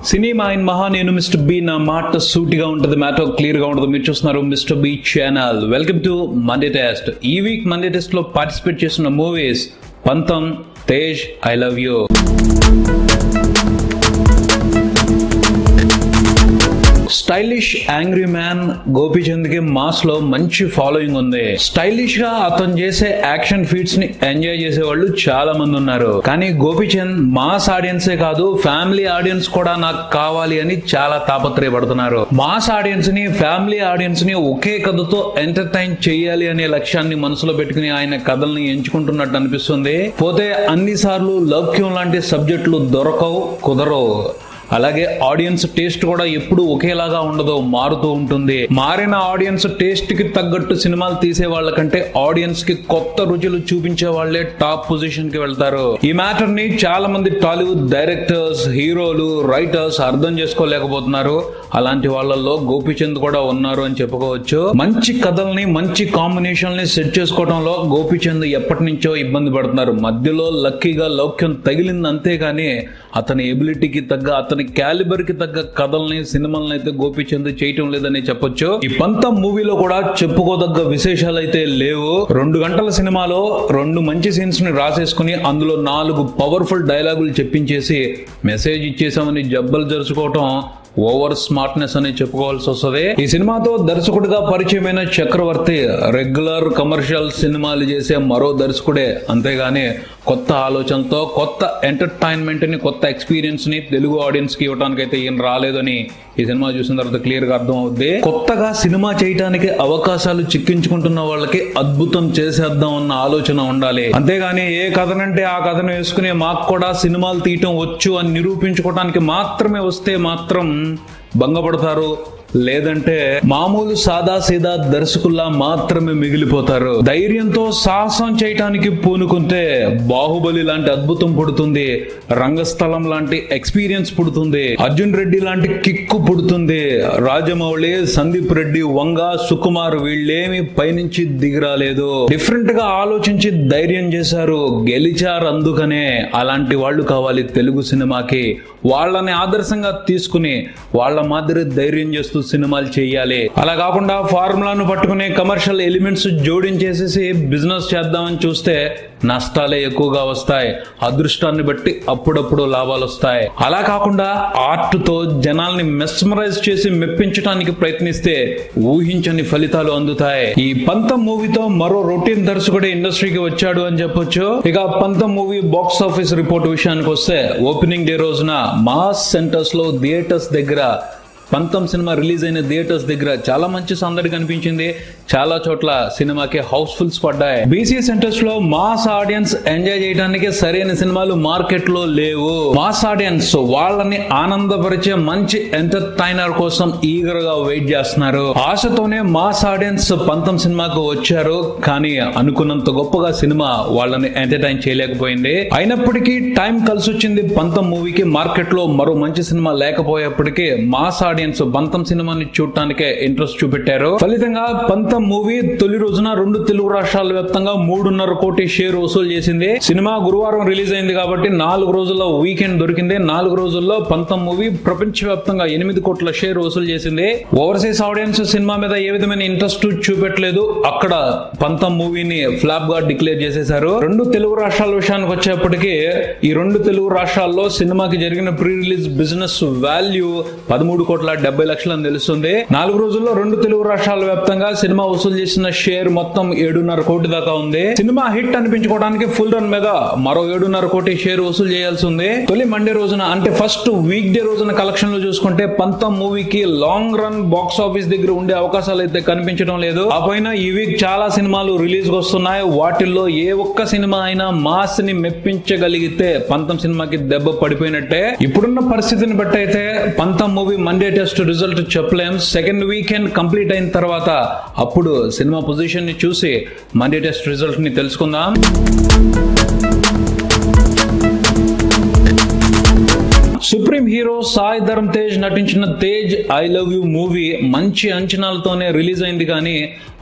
cinema in మహా నేను mister B నా మాట సూటిగా ఉంటుంది మ్యాటర్ క్లియర్ గా ఉంటుంది మీరు చూస్తున్నారు mister B channel welcome to Monday test ఈ వీక్ మండే టెస్ట్ లో పార్టిసిపేట్ చేస్తున్న movies Pantham Tej I love you stylish angry man Gopichand కి మాస్ లో మంచి ఫాలోయింగ్ ఉంది స్టైలిష్ గా అతను చేసే యాక్షన్ ఫీట్స్ ని ఎంజాయ్ చేసే వాళ్ళు చాలా మంది ఉన్నారు కానీ గోపీచంద్ మాస్ ఆడియన్సే కాదు ఫ్యామిలీ ఆడియన్స్ కూడా నాకు కావాలి అని చాలా తాపత్రయపడుతున్నారు మాస్ ఆడియన్స్ ని ఫ్యామిలీ ఆడియన్స్ ని ఒకే కథతో ఎంటర్టైన్ చేయాలి అనే లక్ష్యాన్ని మనసులో పెట్టుకుని ఆయన కథల్ని ఎంచుకుంటున్నట్టు అనిపిస్తుంది పోతే అన్ని సార్లు లౌక్యం లాంటి సబ్జెక్టులు దొరకవు కుదరవు అలాగే ఆడియన్స్ టేస్ట్ కూడా ఎప్పుడు ఒకేలాగా ఉండదు మారుతూ ఉంటుంది మారిన ఆడియన్స్ టేస్ట్ కి తగ్గట్టు సినిమాలు తీసే వాళ్ళకంటే ఆడియన్స్ కి కొత్త రుచులు చూపించే వాళ్ళే టాప్ పొజిషన్ కి వెళ్తారు ఈ మ్యాటర్ ని చాలా మంది టాలీవుడ్ డైరెక్టర్స్ హీరోలు రైటర్స్ అర్థం చేసుకోలేకపోతున్నారు అలాంటి వాళ్ళల్లో గోపీచంద్ కూడా ఉన్నారు అని చెప్పుకోవచ్చు మంచి కథల్ని మంచి కాంబినేషన్ ని సెట్ చేసుకోవడంలో గోపీచంద్ ఎప్పటి నుంచో ఇబ్బంది పడుతున్నారు మధ్యలో లక్కీగా లౌక్యం తగిలింది అంతేగాని అతని ఎబిలిటీకి తగ్గ అతని క్యాలిబర్ కి తగ్గ కథల్ని సినిమాలను అయితే గోపీచంద్ చేయటం లేదని చెప్పొచ్చు ఈ పంతం మూవీలో కూడా చెప్పుకోదగ్గ విశేషాలు అయితే లేవు రెండు గంటల సినిమాలో రెండు మంచి సీన్స్ ని రాసేసుకుని అందులో నాలుగు పవర్ఫుల్ డైలాగులు చెప్పించేసి మెసేజ్ ఇచ్చేసామని జబ్బలు జరుచుకోవటం ఓవర్ స్మార్ట్నెస్ అని చెప్పుకోవాల్సి వస్తుంది ఈ సినిమాతో దర్శకుడిగా పరిచయమైన చక్రవర్తి రెగ్యులర్ కమర్షియల్ సినిమాలు చేసే మరో దర్శకుడే అంతేగాని కొత్త ఆలోచనతో కొత్త ఎంటర్టైన్మెంట్ ని కొత్త ఎక్స్పీరియన్స్ ని తెలుగు ఆడియన్స్ కి ఇవ్వడానికి అయితే ఈయన రాలేదని ఈ సినిమా చూసిన తర్వాత క్లియర్ గా అర్థం అవుద్ది కొత్తగా సినిమా చేయడానికి అవకాశాలు చిక్కించుకుంటున్న వాళ్ళకి అద్భుతం చేసేద్దాం అన్న ఆలోచన ఉండాలి అంతేగాని ఏ కథనంటే ఆ కథను వేసుకుని మాకు కూడా సినిమాలు తీయటం వచ్చు అని నిరూపించుకోవడానికి మాత్రమే వస్తే మాత్రం భంగపడతారు లేదంటే మామూలు సాదా సీదా దర్శకుల్లా మాత్రమే మిగిలిపోతారు ధైర్యంతో సాహసం చేయటానికి పూనుకుంటే బాహుబలి లాంటి అద్భుతం పుడుతుంది రంగస్థలం లాంటి ఎక్స్పీరియన్స్ పుడుతుంది అర్జున్ రెడ్డి లాంటి కిక్కు పుడుతుంది రాజమౌళి సందీప్ రెడ్డి వంగ సుకుమార్ వీళ్ళేమి పైనుంచి దిగిరాలేదు డిఫరెంట్ గా ఆలోచించి ధైర్యం చేశారు గెలిచారు అందుకనే అలాంటి వాళ్ళు కావాలి తెలుగు సినిమాకి వాళ్ళని ఆదర్శంగా తీసుకుని వాళ్ళ మాదిరి ధైర్యం చేస్తూ సినిమాలు చేయాలి అలా కాకుండా ఫార్ములాను పట్టుకుని కమర్షియల్ ఎలిమెంట్స్ జోడించేసేసి బిజినెస్ చేద్దామని చూస్తే నష్టాలే ఎక్కువగా వస్తాయి అదృష్టాన్ని బట్టి అప్పుడప్పుడు లాభాలు వస్తాయి అలా కాకుండా ఆర్ట్ తో జనాల్ని మెస్మరైజ్ చేసి మెప్పించడానికి ప్రయత్నిస్తే ఊహించని ఫలితాలు అందుతాయి ఈ పంతం మూవీతో మరో రొటీన్ దర్శకుడే ఇండస్ట్రీకి వచ్చాడు అని చెప్పొచ్చు ఇక పంతం మూవీ బాక్స్ ఆఫీస్ రిపోర్ట్ విషయానికి వస్తే ఓపెనింగ్ డే రోజున మాస్ సెంటర్స్ లో థియేటర్స్ దగ్గర పంతం సినిమా రిలీజ్ అయిన థియేటర్స్ దగ్గర చాలా మంచి సందడి కనిపించింది చాలా చోట్ల సినిమాకి హౌస్ఫుల్స్ పడ్డాయి బీసీ సెంటర్స్ లో మాస్ ఆడియన్స్ ఎంజాయ్ చేయడానికి సరైన సినిమాలు మార్కెట్ లో లేవు మాస్ ఆడియన్స్ వాళ్ళని ఆనందపరిచే మంచి ఎంటర్టైనర్ కోసం ఈగర్ గా వెయిట్ చేస్తున్నారు ఆశతోనే మాస్ ఆడియన్స్ పంతం సినిమాకు వచ్చారు కానీ అనుకున్నంత గొప్పగా సినిమా వాళ్ళని ఎంటర్టైన్ చేయలేకపోయింది అయినప్పటికీ టైం కలిసి వచ్చింది పంతం మూవీకి మార్కెట్ లో మరో మంచి సినిమా లేకపోయేప్పటికీ మాస్ ఆడియన్స్ పంతం సినిమాని చూడటానికే ఇంట్రెస్ట్ చూపెట్టారు ఫలితంగా పంతం మూవీ తొలి రోజున రెండు తెలుగు రాష్ట్రాల వ్యాప్తంగా మూడున్నర కోటి షేర్ వసూలు చేసింది సినిమా గురువారం రిలీజ్ అయింది కాబట్టి నాలుగు రోజుల్లో వీకెండ్ దొరికింది నాలుగు రోజుల్లో పంతం మూవీ ప్రపంచ వ్యాప్తంగా ఎనిమిది కోట్ల షేర్ వసూలు చేసింది ఓవర్సీస్ ఆడియన్స్ సినిమా మీద ఏ విధమైన ఇంట్రెస్ట్ చూపెట్టలేదు అక్కడ పంతం మూవీని ఫ్లాప్ గా డిక్లేర్ చేసేశారు రెండు తెలుగు రాష్ట్రాల విషయానికి వచ్చేప్పటికి ఈ రెండు తెలుగు రాష్ట్రాల్లో సినిమాకి జరిగిన ప్రీ రిలీజ్ బిజినెస్ వాల్యూ పదమూడు కోట్ల డెబ్బై లక్షలని తెలుస్తుంది నాలుగు రోజుల్లో రెండు తెలుగు రాష్ట్రాల వ్యాప్తంగా సినిమా వసూలు చేసిన షేర్ మొత్తం ఏడున్నర కోటి దాకా ఉంది సినిమా హిట్ అనిపించుకోవడానికి ఫుల్ రన్ మీద మరో ఏడున్నర కోటి షేర్ వసూలు చేయాల్సి ఉంది తొలి మండే రోజున అంటే ఫస్ట్ వీక్ డే రోజున కలెక్షన్ లో చూసుకుంటే పంతం మూవీకి లాంగ్ రన్ బాక్స్ ఆఫీస్ దగ్గర ఉండే అవకాశాలు అయితే కనిపించడం లేదు ఆ పైన ఈ వీక్ చాలా సినిమాలు రిలీజ్ వస్తున్నాయి వాటిల్లో ఏ ఒక్క సినిమా అయినా మాస్ ని మెప్పించగలిగితే పంతం సినిమాకి దెబ్బ పడిపోయినట్టే ఇప్పుడున్న పరిస్థితిని బట్టి అయితే Pantham movie Monday test result చెప్పలేం సెకండ్ వీకెండ్ కంప్లీట్ అయిన తర్వాత అప్పుడు సినిమా పొజిషన్ ని చూసి మండే టెస్ట్ రిజల్ట్ ని తెలుసుకుందాం సుప్రీం హీరో సాయి ధరమ్ తేజ్ నటించిన Tej I love you movie మంచి అంచనాలతోనే రిలీజ్ అయింది కానీ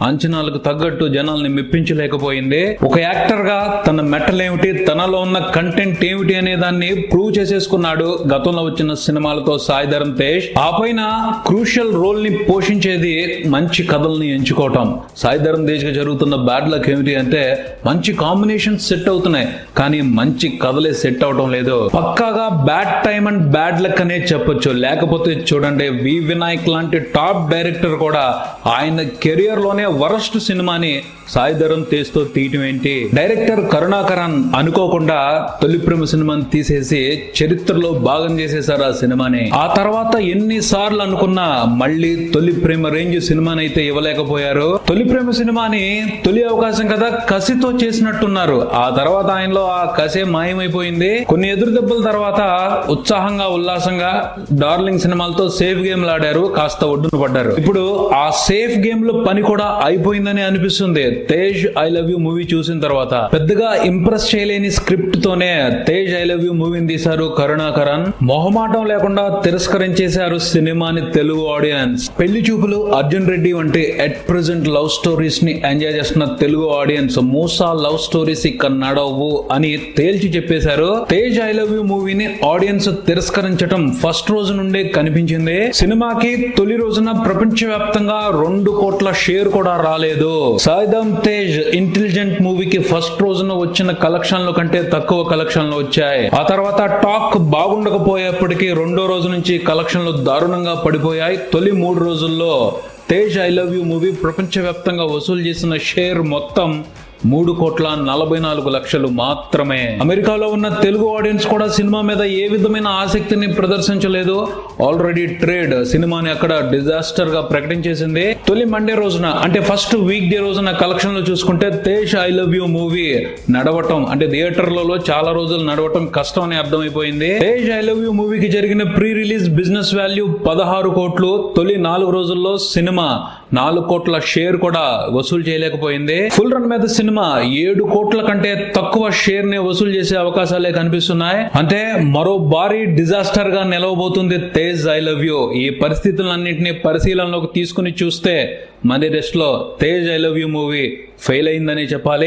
అంచనాలకు తగ్గట్టు జనాల్ని మెప్పించలేకపోయింది ఒక యాక్టర్ గా తన మెటల్ ఏమిటి తనలో ఉన్న కంటెంట్ ఏమిటి అనే దాన్ని ప్రూవ్ చేసేసుకున్నాడు గతంలో వచ్చిన సినిమాలతో సాయిధరం తేజ్ ఆ పైన క్రూషియల్ రోల్ ని పోషించేది మంచి కథల్ని ఎంచుకోవటం సాయిధరం తేజ్ గా జరుగుతున్న బ్యాడ్ లక్ ఏమిటి అంటే మంచి కాంబినేషన్ సెట్ అవుతున్నాయి కానీ మంచి కథలే సెట్ అవటం లేదు పక్కాగా bad time and bad luck అనే చెప్పొచ్చు లేకపోతే చూడండి వి వినాయక్ లాంటి టాప్ డైరెక్టర్ కూడా ఆయన కెరియర్ లోనే వరస్ట్ సినిమాని సాయిధరం తేజ్తో తీయటం ఏంటి డైరెక్టర్ కరుణాకరన్ అనుకోకుండా తొలి ప్రేమ సినిమాని తీసేసి చరిత్రలో భాగం చేసేశారు ఆ సినిమాని ఆ తర్వాత ఎన్ని సార్లు అనుకున్నా మళ్ళీ తొలి ప్రేమ రేంజ్ సినిమాని అయితే ఇవ్వలేకపోయారు తొలి ప్రేమ సినిమాని తొలి అవకాశం కదా కసితో చేసినట్టున్నారు ఆ తర్వాత ఆయనలో ఆ కసే మాయమైపోయింది కొన్ని ఎదురు దెబ్బల తర్వాత ఉత్సాహంగా ఉల్లాసంగా డార్లింగ్ సినిమాలతో సేఫ్ గేమ్ ఆడారు కాస్త ఒడ్డున పడ్డారు ఇప్పుడు ఆ సేఫ్ గేమ్ లో పని కూడా అయిపోయిందని అనిపిస్తుంది Tej I love you movie చూసిన తర్వాత పెద్దగా ఇంప్రెస్ చేయలేని స్క్రిప్ట్ తోనే తేజ్ ఐ లవ్ యూ మూవీని తీశారు కరుణాకరన్ మొహమాటం లేకుండా తిరస్కరించేశారు సినిమాని తెలుగు ఆడియన్స్ పెళ్లి చూపులు అర్జున్ రెడ్డి వంటి ఎట్ ప్రెసెంట్ లవ్ స్టోరీస్ ని ఎంజాయ్ చేస్తున్న తెలుగు ఆడియన్స్ మూసా లవ్ స్టోరీస్ ఇక్కడ నడవు అని తేల్చి చెప్పేశారు తేజ్ ఐ లవ్ యూ మూవీని ఆడియన్స్ తిరస్కరించడం ఫస్ట్ రోజు నుండే కనిపించింది సినిమాకి తొలి రోజున ప్రపంచ వ్యాప్తంగా రెండు కోట్ల షేర్ కూడా రాలేదు సాయిధం తేజ్ ఇంటెలిజెంట్ మూవీకి ఫస్ట్ రోజున వచ్చిన కలెక్షన్ల కంటే తక్కువ కలెక్షన్లు వచ్చాయి ఆ తర్వాత టాక్ బాగుండకపోయేప్పటికీ రెండో రోజు నుంచి కలెక్షన్లు దారుణంగా పడిపోయాయి తొలి మూడు రోజుల్లో Tej I love you movie ప్రపంచవ్యాప్తంగా వసూలు చేసిన షేర్ మొత్తం మూడు కోట్ల నలభై నాలుగు లక్షలు మాత్రమే అమెరికాలో ఉన్న తెలుగు ఆడియన్స్ కూడా సినిమా మీద ఏ విధమైన ఆసక్తిని ప్రదర్శించలేదు ఆల్రెడీ ట్రేడ్ సినిమాని అక్కడ డిజాస్టర్ గా ప్రకటించేసింది తొలి మండే రోజున అంటే ఫస్ట్ వీక్ డే రోజున కలెక్షన్ లో చూసుకుంటే Tej I love you movie నడవటం అంటే థియేటర్లలో చాలా రోజులు నడవటం కష్టం అని అర్థమైపోయింది తేజ్ ఐ లవ్ యూ మూవీకి జరిగిన ప్రీ రిలీజ్ బిజినెస్ వాల్యూ పదహారు కోట్లు తొలి నాలుగు రోజుల్లో సినిమా నాలుగు కోట్ల షేర్ కూడా వసూలు చేయలేకపోయింది ఫుల్ రన్ మీద సినిమా ఏడు కోట్ల కంటే తక్కువ షేర్ ని వసూలు చేసే అవకాశాలే కనిపిస్తున్నాయి అంటే మరో భారీ డిజాస్టర్ గా నిలవబోతుంది తేజ్ ఐ లవ్ యూ ఈ పరిస్థితులన్నింటినీ పరిశీలనలోకి తీసుకుని చూస్తే మన రెస్ట్ లో Tej I love you movie fail అయిందని చెప్పాలి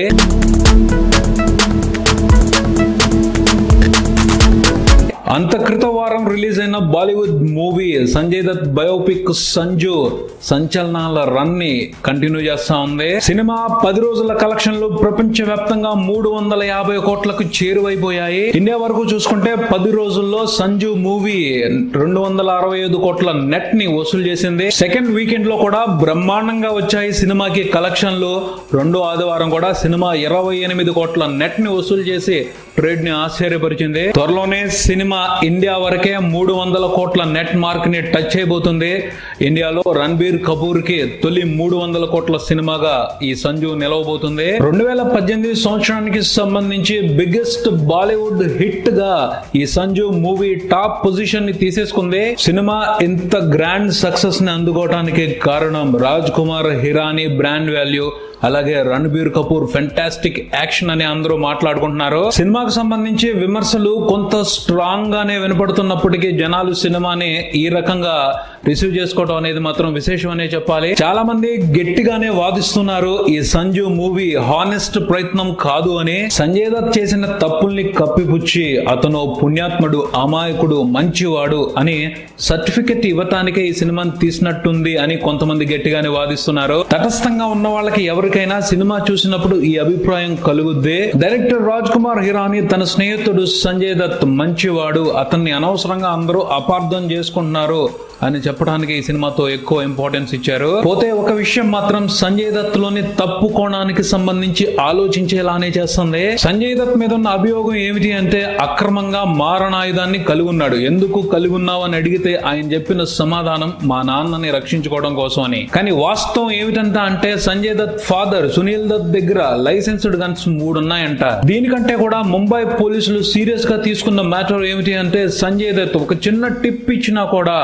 అంత క్రితం వారం రిలీజ్ అయిన Bollywood movie Sanjay Dutt biopic Sanju సంచలనాల రన్ ని కంటిన్యూ చేస్తా ఉంది సినిమా పది రోజుల కలెక్షన్లు ప్రపంచ వ్యాప్తంగా మూడు వందల యాభై కోట్లకు చేరువైపోయాయి ఇండియా వరకు చూసుకుంటే పది రోజుల్లో సంజు మూవీ రెండు వందల అరవై ఐదు కోట్ల నెట్ ని వసూలు చేసింది సెకండ్ వీకెండ్ లో కూడా బ్రహ్మాండంగా వచ్చాయి సినిమాకి కలెక్షన్లు రెండో ఆదివారం కూడా సినిమా ఇరవై ఎనిమిది కోట్ల నెట్ ని వసూలు చేసి ట్రేడ్ ని ఆశ్చర్యపరిచింది త్వరలోనే సినిమా ఇండియా వరకే మూడు వందల కోట్ల నెట్ మార్క్ ని టచ్ చేయబోతుంది ఇండియాలో రణబీర్ కపూర్ కి తొలి మూడు వందల కోట్ల సినిమాగా ఈ సంజు నిలవబోతుంది రెండు వేల పద్దెనిమిది సంవత్సరానికి సంబంధించి బిగ్గెస్ట్ బాలీవుడ్ హిట్ గా ఈ సంజు మూవీ టాప్ పొజిషన్ ని తీసేసుకుంది సినిమా ఇంత గ్రాండ్ సక్సెస్ ని అందుకోవడానికి కారణం రాజ్ కుమార్ హిరానీ బ్రాండ్ వాల్యూ అలాగే రణబీర్ కపూర్ ఫెంటాస్టిక్ యాక్షన్ అని అందరూ మాట్లాడుకుంటున్నారు సినిమాకు సంబంధించి విమర్శలు కొంత స్ట్రాంగ్ గానే వినపడుతున్నప్పటికీ జనాలు సినిమాని ఈ రకంగా రిసీవ్ చేసుకోవడం అనేది మాత్రం విశేషం అనే చెప్పాలి చాలా మంది గట్టిగానే వాదిస్తున్నారు ఈ సంజు మూవీ హానెస్ట్ ప్రయత్నం కాదు అని సంజయ్ దత్ చేసిన తప్పుల్ని కప్పిపుచ్చి అతను పుణ్యాత్ముడు అమాయకుడు మంచివాడు అని సర్టిఫికెట్ ఇవ్వటానికే ఈ సినిమాని తీసినట్టుంది అని కొంతమంది గట్టిగానే వాదిస్తున్నారు తటస్థంగా ఉన్న వాళ్ళకి ఎవరికైనా సినిమా చూసినప్పుడు ఈ అభిప్రాయం కలుగుద్ది డైరెక్టర్ రాజ్ కుమార్ హిరానీ తన స్నేహితుడు సంజయ్ దత్ మంచివాడు అతన్ని అనవసరంగా అందరూ అపార్థం చేసుకుంటున్నారు అని చెప్పడానికి ఈ సినిమాతో ఎక్కువ ఇంపార్టెన్స్ ఇచ్చారు పోతే ఒక విషయం మాత్రం సంజయ్ దత్ లోని తప్పు కోణానికి సంబంధించి ఆలోచించేలానే చేస్తుంది సంజయ్ దత్ మీద ఉన్న అభియోగం ఏమిటి అంటే అక్రమంగా మారణాయుధాన్ని కలిగి ఉన్నాడు ఎందుకు కలిగి ఉన్నావు అని అడిగితే ఆయన చెప్పిన సమాధానం మా నాన్నని రక్షించుకోవడం కోసం అని కానీ వాస్తవం ఏమిటంట అంటే సంజయ్ దత్ ఫాదర్ సునీల్ దత్ దగ్గర లైసెన్స్డ్ గన్స్ మూడు ఉన్నాయంట దీనికంటే కూడా ముంబై పోలీసులు సీరియస్ గా తీసుకున్న మ్యాటర్ ఏమిటి అంటే సంజయ్ దత్ ఒక చిన్న టిప్ ఇచ్చినా కూడా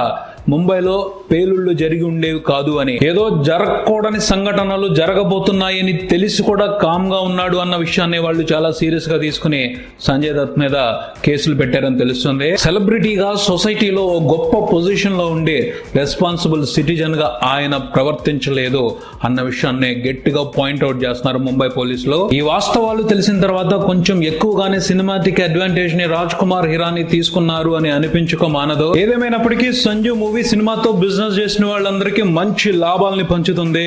ముంబైలో పేలుళ్లు జరిగి ఉండేవి కాదు అని ఏదో జరగకూడని సంఘటనలు జరగబోతున్నాయని తెలిసి కూడా కామ్ గా ఉన్నాడు అన్న విషయాన్ని వాళ్ళు చాలా సీరియస్ గా తీసుకుని సంజయ్ దత్ మీద కేసులు పెట్టారని తెలుస్తుంది సెలబ్రిటీగా సొసైటీలో ఓ గొప్ప పొజిషన్ లో ఉండి రెస్పాన్సిబుల్ సిటిజన్ గా ఆయన ప్రవర్తించలేదు అన్న విషయాన్ని గట్టిగా పాయింట్అవుట్ చేస్తున్నారు ముంబై పోలీసులు ఈ వాస్తవాలు తెలిసిన తర్వాత కొంచెం ఎక్కువగానే సినిమాటిక్ అడ్వాంటేజ్ ని రాజ్ కుమార్ హిరాని తీసుకున్నారు అని అనిపించుకో మానదు ఏదేమైనప్పటికీ సంజు మూవీ సినిమాతో బిజినెస్ చేసిన వాళ్ళందరికీ మంచి లాభాలని పంచుతుంది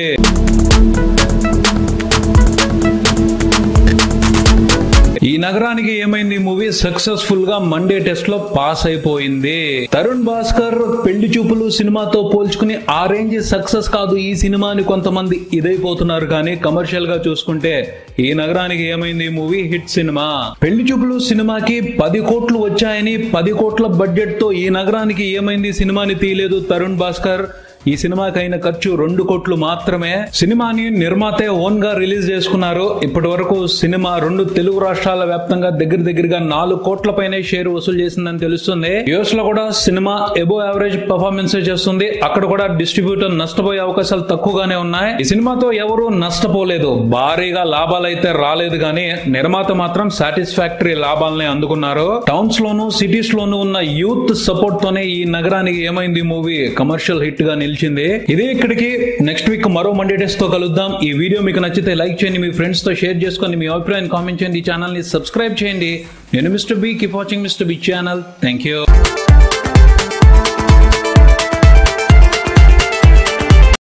ఈ నగరానికి ఏమైంది ఈ మూవీ సక్సెస్ఫుల్ గా మండే టెస్ట్ లో పాస్ అయిపోయింది తరుణ్ భాస్కర్ పెళ్లి చూపులు సినిమాతో పోల్చుకుని ఆ రేంజ్ సక్సెస్ కాదు ఈ సినిమాని కొంతమంది ఇదైపోతున్నారు కానీ కమర్షియల్ గా చూసుకుంటే ఈ నగరానికి ఏమైంది ఈ మూవీ హిట్ సినిమా పెళ్లి చూపులు సినిమాకి పది కోట్లు వచ్చాయని పది కోట్ల బడ్జెట్ తో ఈ నగరానికి ఏమైంది సినిమాని తీయలేదు తరుణ్ భాస్కర్ ఈ సినిమాకి అయిన ఖర్చు రెండు కోట్లు మాత్రమే సినిమాని నిర్మాతే ఓన్ గా రిలీజ్ చేసుకున్నారు ఇప్పటి వరకు సినిమా రెండు తెలుగు రాష్ట్రాల వ్యాప్తంగా దగ్గర దగ్గరగా నాలుగు కోట్ల పైనే షేర్ వసూలు చేసిందని తెలుస్తుంది యుఎస్ లో కూడా సినిమా ఎబో యావరేజ్ పర్ఫార్మెన్స్ చేస్తుంది అక్కడ కూడా డిస్ట్రిబ్యూటర్ నష్టపోయే అవకాశాలు తక్కువగానే ఉన్నాయి ఈ సినిమాతో ఎవరు నష్టపోలేదు భారీగా లాభాలు అయితే రాలేదు కానీ నిర్మాత మాత్రం సాటిస్ఫాక్టరీ లాభాలనే అందుకున్నారు టౌన్స్ లోను సిటీస్ లోను ఉన్న యూత్ సపోర్ట్ తోనే ఈ నగరానికి ఏమైంది మూవీ కమర్షియల్ హిట్ గా నిలిచింది ఇదే ఇక్కడికి నెక్స్ట్ వీక్ మరో మండే టెస్ట్ తో కలుద్దాం ఈ వీడియో మీకు నచ్చితే లైక్ చేయండి మీ ఫ్రెండ్స్ తో షేర్ చేసుకోండి మీ అభిప్రాయాన్ని కామెంట్ చేయండి ఈ ఛానల్ ని సబ్స్క్రైబ్ చేయండి నేను mister B keep watching mister B channel thank you